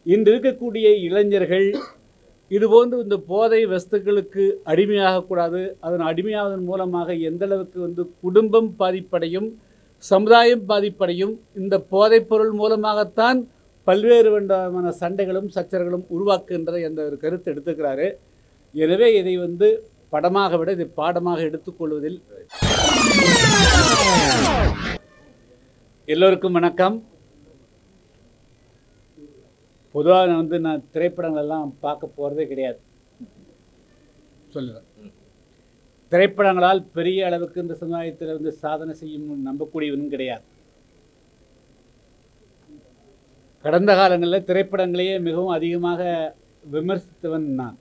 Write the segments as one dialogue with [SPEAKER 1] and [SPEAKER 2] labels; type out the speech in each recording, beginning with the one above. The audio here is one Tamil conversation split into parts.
[SPEAKER 1] இன்று இருக்கக்கூடிய இளைஞர்கள் இதுபோன்று இந்த போதை வஸ்துக்களுக்கு அடிமையாகக்கூடாது அதன் அடிமையாவதன் மூலமாக எந்த அளவுக்கு வந்து குடும்பம் பாதிப்படையும் சமுதாயம் பாதிப்படையும் இந்த போதைப் பொருள் மூலமாகத்தான் பல்வேறு விதமான சண்டைகளும் சச்சரவுகளும் உருவாக்குகின்ற என்ற ஒரு கருத்து எடுத்துக்கிறாரு எனவே இதை வந்து படமாக விட இதை பாடமாக எடுத்துக்கொள்வதில் எல்லோருக்கும் வணக்கம் பொதுவாக நான் வந்து நான் திரைப்படங்கள் எல்லாம் பார்க்க போகிறதே கிடையாது சொல்லுறேன் திரைப்படங்களால் பெரிய அளவுக்கு இந்த சமுதாயத்தில் வந்து சாதனை செய்யும் நம்பக்கூடியவனும் கிடையாது கடந்த காலங்களில் திரைப்படங்களையே மிகவும் அதிகமாக விமர்சித்தவன் நான்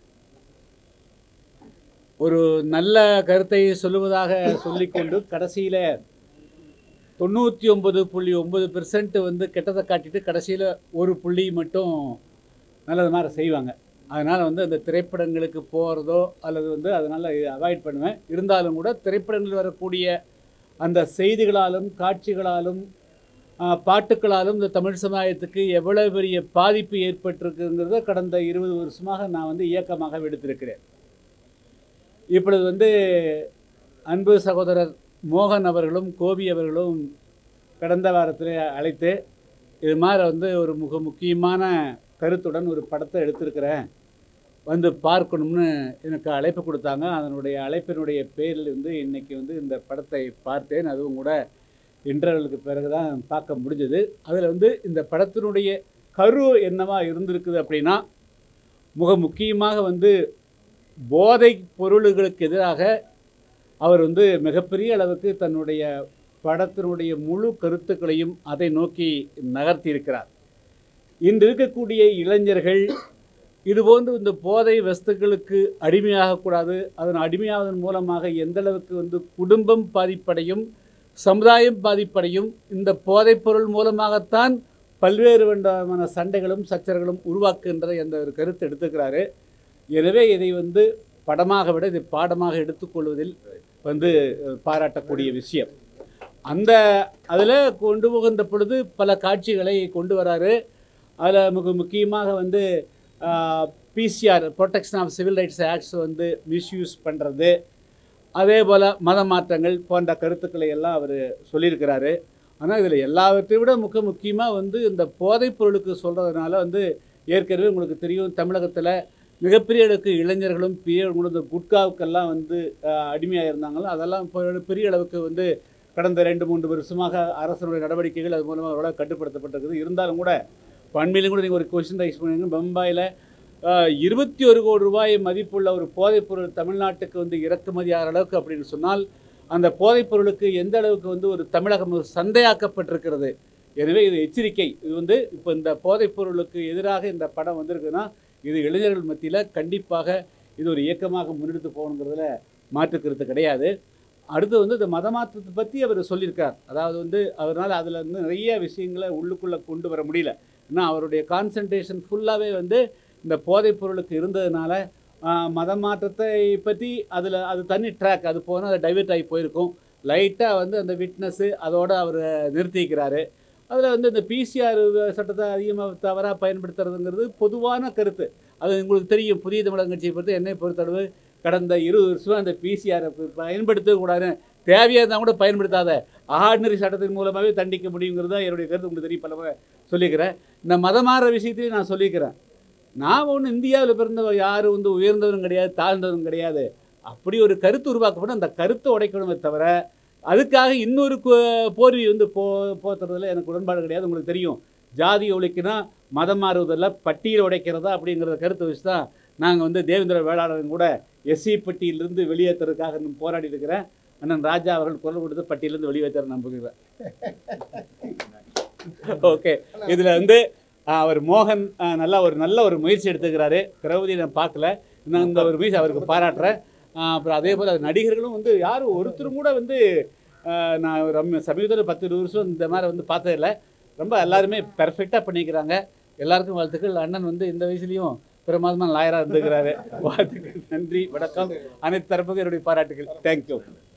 [SPEAKER 1] ஒரு நல்ல கருத்தை சொல்லுவதாக சொல்லிக்கொண்டு கடைசியில் தொண்ணூற்றி ஒன்பது புள்ளி ஒன்பது பெர்சன்ட் வந்து கெட்டதை காட்டிட்டு கடைசியில் ஒரு புள்ளி மட்டும் நல்லது மாதிரி செய்வாங்க அதனால் வந்து அந்த திரைப்படங்களுக்கு போகிறதோ அல்லது வந்து அதனால் அவாய்ட் பண்ணுவேன் இருந்தாலும் கூட திரைப்படங்களில் வரக்கூடிய அந்த செய்திகளாலும் காட்சிகளாலும் ஆ, பாட்டுக்களாலும் இந்த தமிழ் சமுதாயத்துக்கு எவ்வளோ பெரிய பாதிப்பு ஏற்பட்டிருக்குங்கிறத கடந்த இருபது வருஷமாக நான் வந்து இயக்கமாக எடுத்திருக்கிறேன் இப்பொழுது வந்து அன்பு சகோதரர் மோகன் அவர்களும் கோபி அவர்களும் கடந்த வாரத்தில் அழைத்து இது மாதிரி வந்து ஒரு மிக முக்கியமான கருத்துடன் ஒரு படத்தை எடுத்திருக்கிறேன் வந்து பார்க்கணும்னு எனக்கு அழைப்பு கொடுத்தாங்க அதனுடைய அழைப்பினுடைய பேரில் வந்து இன்னைக்கு வந்து இந்த படத்தை பார்த்தேன் அதுவும் கூட இன்டர்வலுக்கு பிறகு தான் பார்க்க முடிஞ்சது அதில் வந்து இந்த படத்தினுடைய கரு என்னவா இருந்திருக்குது அப்படின்னா மிக முக்கியமாக வந்து போதை பொருள்களுக்கு எதிராக அவர் வந்து மிகப்பெரிய அளவுக்கு தன்னுடைய படத்தினுடைய முழு கருத்துக்களையும் அதை நோக்கி நகர்த்தி இருக்கிறார் இன்று இருக்கக்கூடிய இளைஞர்கள் இதுபோன்று இந்த போதை வஸ்துக்களுக்கு அடிமையாகக்கூடாது அதன் அடிமையாவதன் மூலமாக எந்த அளவுக்கு வந்து குடும்பம் பாதிப்படையும் சமுதாயம் பாதிப்படையும் இந்த போதைப் பொருள் மூலமாகத்தான் பல்வேறு விதமான சண்டைகளும் சச்சரவுகளும் உருவாக்குகின்ற என்ற ஒரு கருத்து எடுத்துக்கிறாரு எனவே இதை வந்து படமாக விட இதை பாடமாக எடுத்துக்கொள்வதில் வந்து அஹ், பாராட்டக்கூடிய விஷயம் அந்த அதில் கொண்டு போகின்ற பொழுது பல காட்சிகளை கொண்டு வராரு அதில் மிக முக்கியமாக வந்து PCR protection of civil rights acts வந்து மிஸ்யூஸ் பண்ணுறது அதே போல் மத மாற்றங்கள் போன்ற கருத்துக்களை எல்லாம் அவர் சொல்லியிருக்கிறாரு ஆனால் இதில் எல்லாவற்றையும் விட மிக முக்கியமாக வந்து இந்த போதைப் பொருளுக்கு சொல்கிறதுனால வந்து ஏற்கனவே உங்களுக்கு தெரியும் தமிழகத்தில் மிகப்பெரிய அளவுக்கு இளைஞர்களும் பெரிய இந்த குட்காவுக்கெல்லாம் வந்து அடிமையாக இருந்தாங்களோ அதெல்லாம் இப்போ பெரிய அளவுக்கு வந்து கடந்த ரெண்டு மூன்று வருஷமாக அரசனுடைய நடவடிக்கைகள் அது மூலமாக ஓரளவு கட்டுப்படுத்தப்பட்டிருக்குது இருந்தாலும் கூட பண்மையிலும் கூட நீங்கள் ஒரு கொஸ்டின் ரைஸ் பண்ணுவீங்க பம்பாயில் இருபத்தி ஒரு கோடி ரூபாய் மதிப்புள்ள ஒரு போதைப் பொருள் தமிழ்நாட்டுக்கு வந்து இறக்குமதி ஆகிற அளவுக்கு அப்படின்னு சொன்னால் அந்த போதைப் பொருளுக்கு எந்த அளவுக்கு வந்து ஒரு தமிழகம் ஒரு சந்தையாக்கப்பட்டிருக்கிறது எனவே இது எச்சரிக்கை இது வந்து இப்போ இந்த போதைப் பொருளுக்கு எதிராக இந்த படம் வந்திருக்குன்னா இது இளைஞர்கள் மத்தியில் கண்டிப்பாக இது ஒரு இயக்கமாக முன்னெடுத்து போகணுங்கிறதுல மாற்றுக்கிறது கிடையாது அடுத்து வந்து இந்த மதமாற்றத்தை பற்றி அவர் சொல்லியிருக்கார் அதாவது வந்து அவரால் அதில் வந்து நிறைய விஷயங்களை உள்ளுக்குள்ளே கொண்டு வர முடியல ஏன்னா அவருடைய கான்சன்ட்ரேஷன் ஃபுல்லாகவே வந்து இந்த போதைப் பொருளுக்கு இருந்ததுனால ஆஹ், மத மாற்றத்தை பற்றி அதில் அது தனி ட்ராக் அது போனால் அது டைவெர்ட் ஆகி போயிருக்கும் லைட்டாக வந்து அந்த விட்னஸ்ஸு அதோட அவர் நிறுத்திக்கிறாரு அதில் வந்து இந்த பிசிஆர் சட்டத்தை அதிகமாக தவறாக பயன்படுத்துறதுங்கிறது பொதுவான கருத்து அது உங்களுக்கு தெரியும் புதிய தமிழக கட்சியை பொறுத்து என்னை பொறுத்தளவு கடந்த இருபது வருஷமாக அந்த பிசிஆரை பயன்படுத்தக்கூடாது தேவையாக இருந்தால் கூட பயன்படுத்தாத ஆர்டினரி சட்டத்தின் மூலமாகவே தண்டிக்க முடியுங்கிறது தான் என்னுடைய கருத்து உங்களுக்கு தெரியும் பல முறை சொல்லிக்கிறேன் இந்த மதமாற விஷயத்தையும் நான் சொல்லிக்கிறேன் நான் ஒன்றும் இந்தியாவில் பிறந்த யாரும் வந்து உயர்ந்தவரும் கிடையாது தாழ்ந்தவரும் கிடையாது அப்படி ஒரு கருத்து உருவாக்கப்படும் அந்த கருத்தை உடைக்கணுமே தவிர அதுக்காக இன்னொரு கு- போர்வை வந்து போ போத்துறதுல எனக்கு உடன்பாடு கிடையாது உங்களுக்கு தெரியும் ஜாதி ஒழிக்குனா மதம் மாறுவதில்ல பட்டியல் உடைக்கிறதா அப்படிங்கிறத கருத்தை வச்சு தான் நாங்கள் வந்து தேவேந்திர வேளாளரும் கூட எஸ்சி பட்டியலிருந்து வெளியேற்றுறதுக்காக இன்னும் போராடி இருக்கிறேன் அண்ணன் ராஜா அவர்கள் குரல் கொடுத்து பட்டியலிருந்து வெளியேற்ற நம்புகிறேன் ஓகே இதில் வந்து ஆஹ், அவர் மோகன் ஆஹ், நல்லா ஒரு நல்ல ஒரு முயற்சி எடுத்துக்கிறாரு திரௌபதி நான் பார்க்கல நான் இந்த ஒரு முயற்சி அவருக்கு பாராட்டுறேன் ஆஹ், அப்புறம் அதே போல் நடிகர்களும் வந்து யாரும் ஒருத்தரும் கூட வந்து ஆஹ், நான் ரொம்ப சமீபத்தில் பத்து இருபது வருஷம் இந்த மாதிரி வந்து பார்த்ததில்ல ரொம்ப எல்லாருமே பெர்ஃபெக்டாக பண்ணிக்கிறாங்க எல்லாருக்கும் வாழ்த்துக்கள் அண்ணன் வந்து இந்த வயசுலையும் பிரமாதமாக லாயராக இருந்துக்கிறாரு வாழ்த்துக்கள் நன்றி வணக்கம் அனைத்து தரப்புக்கும் என்னுடைய பாராட்டுகள் தேங்க்யூ